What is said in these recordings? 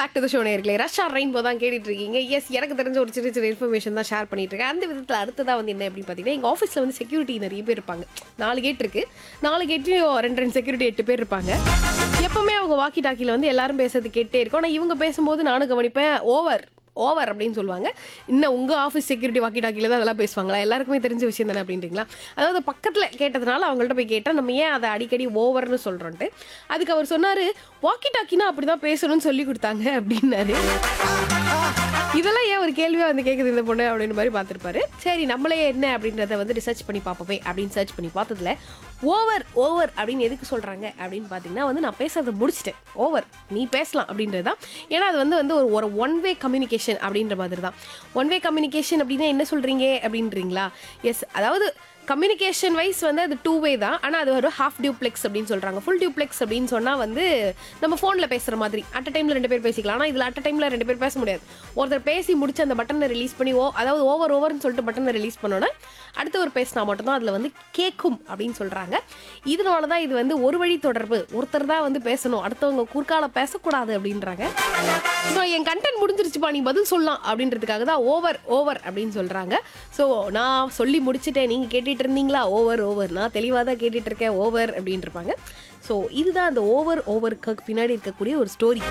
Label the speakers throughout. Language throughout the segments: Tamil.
Speaker 1: பேக் டு த ஷோ நேர்களே ரஷ்யா ரெயின்போ தான் கேட்டுட்டு இருக்கீங்க எஸ் எனக்கு தெரிஞ்ச ஒரு சின்ன சின்ன இன்ஃபர்மேஷன் தான் ஷேர் பண்ணிட்டு இருக்கேன் அந்த விதத்தில் அடுத்ததாக வந்து என்ன அப்படின்னு பார்த்தீங்கன்னா எங்கள் ஆஃபீஸில் வந்து செக்யூரிட்டி நிறைய பேர் இருப்பாங்க நாலு கேட் இருக்கு நாலு கேட்லையும் ரெண்டு ரெண்டு செக்யூரிட்டி எட்டு பேர் இருப்பாங்க எப்பவுமே அவங்க வாக்கி டாக்கியில் வந்து எல்லாரும் பேசுறது கேட்டே இருக்கும் ஆனால் இவங்க பேசும்போது நானும் கவனிப்பேன் ஓவர் ஓவர் அப்படின்னு சொல்லுவாங்க இன்னும் உங்கள் ஆஃபீஸ் செக்யூரிட்டி வாக்கி டாக்கியில் தான் அதெல்லாம் பேசுவாங்களா எல்லாருக்குமே தெரிஞ்ச விஷயம் தானே அப்படின்றீங்களா அதாவது பக்கத்தில் கேட்டதுனால அவங்கள்ட்ட போய் கேட்டால் நம்ம ஏன் அதை அடிக்கடி ஓவர்னு சொல்கிறோன்ட்டு அதுக்கு அவர் சொன்னார் வாக்கி டாக்கினா அப்படி தான் பேசணும்னு சொல்லி கொடுத்தாங்க அப்படின்னாரு இதெல்லாம் ஏன் ஒரு கேள்வியாக வந்து கேட்குது இந்த பொண்ணு அப்படின்னு மாதிரி பார்த்துருப்பாரு சரி நம்மளே என்ன அப்படின்றத வந்து ரிசர்ச் பண்ணி பார்ப்போமே அப்படின்னு சர்ச் பண்ணி பார்த்ததுல ஓவர் ஓவர் அப்படின்னு எதுக்கு சொல்கிறாங்க அப்படின்னு பார்த்தீங்கன்னா வந்து நான் பேசுறதை முடிச்சிட்டேன் ஓவர் நீ பேசலாம் அப்படின்றது தான் ஏன்னா அது வந்து வந்து ஒரு ஒரு ஒன் வே கம்யூனிகேஷன் அப்படின்ற மாதிரி தான் ஒன் வே கம்யூனிகேஷன் அப்படின்னா என்ன சொல்கிறீங்க அப்படின்றீங்களா எஸ் அதாவது கம்யூனிகேஷன் வைஸ் வந்து அது டூ வே தான் ஆனால் அது ஒரு ஹாஃப் டியூப்ளெக்ஸ் அப்படின்னு சொல்கிறாங்க ஃபுல் டியூப்ளெக்ஸ் அப்படின்னு சொன்னால் வந்து நம்ம ஃபோனில் பேசுகிற மாதிரி அட் டைமில் ரெண்டு பேர் பேசிக்கலாம் ஆனால் இதில் அட் டைமில் ரெண்டு பேர் பேச முடியாது ஒருத்தர் பேசி முடிச்சு அந்த பட்டனை ரிலீஸ் பண்ணி ஓ அதாவது ஓவர் ஓவர்னு சொல்லிட்டு பட்டனை ரிலீஸ் பண்ணோன்னே அடுத்தவர் பேசினா மட்டும்தான் அதில் வந்து கேட்கும் அப்படின்னு சொல்கிறாங்க இதனால தான் இது வந்து ஒரு வழி தொடர்பு ஒருத்தர் தான் வந்து பேசணும் அடுத்தவங்க குறுக்கால பேசக்கூடாது அப்படின்றாங்க ஸோ என் கண்டென்ட் முடிஞ்சிருச்சுப்பா நீ பதில் சொல்லலாம் அப்படின்றதுக்காக தான் ஓவர் ஓவர் அப்படின்னு சொல்கிறாங்க ஸோ நான் சொல்லி முடிச்சுட்டேன் நீங்கள் கேட்டுட்டு இருந்தீங்களா ஓவர் ஓவர் நான் தெளிவாக தான் கேட்டுட்டு இருக்கேன் ஓவர் அப்படின்னு இருப்பாங்க ஸோ இதுதான் அந்த ஓவர் ஓவருக்கு பின்னாடி இருக்கக்கூடிய ஒரு ஸ்டோரி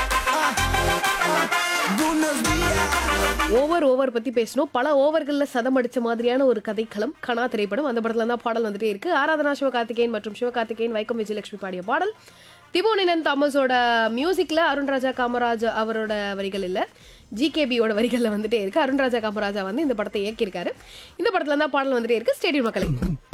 Speaker 1: ஓவர் ஓவர் பத்தி பேசணும் பல ஓவர்கள்ல சதம் அடிச்ச மாதிரியான ஒரு கதைக்களம் கனா திரைப்படம் அந்த படத்துல தான் பாடல் வந்துட்டே இருக்கு ஆராதனா சிவகார்த்திகேயன் மற்றும் சிவகார்த்திகேயன் வைக்கம் விஜயலட்சுமி பாடிய பாடல் திபோனினன் தாமஸோட மியூசிக்ல அருண்ராஜா காமராஜ் அவரோட வரிகள் இல்ல ஜிகேபியோட வரிகள்ல வந்துட்டே இருக்கு அருண்ராஜா காமராஜா வந்து இந்த படத்தை இயக்கியிருக்காரு இந்த படத்துல தான் பாடல் வந்துட்டே இருக்கு ஸ்டேடியம் மக்களை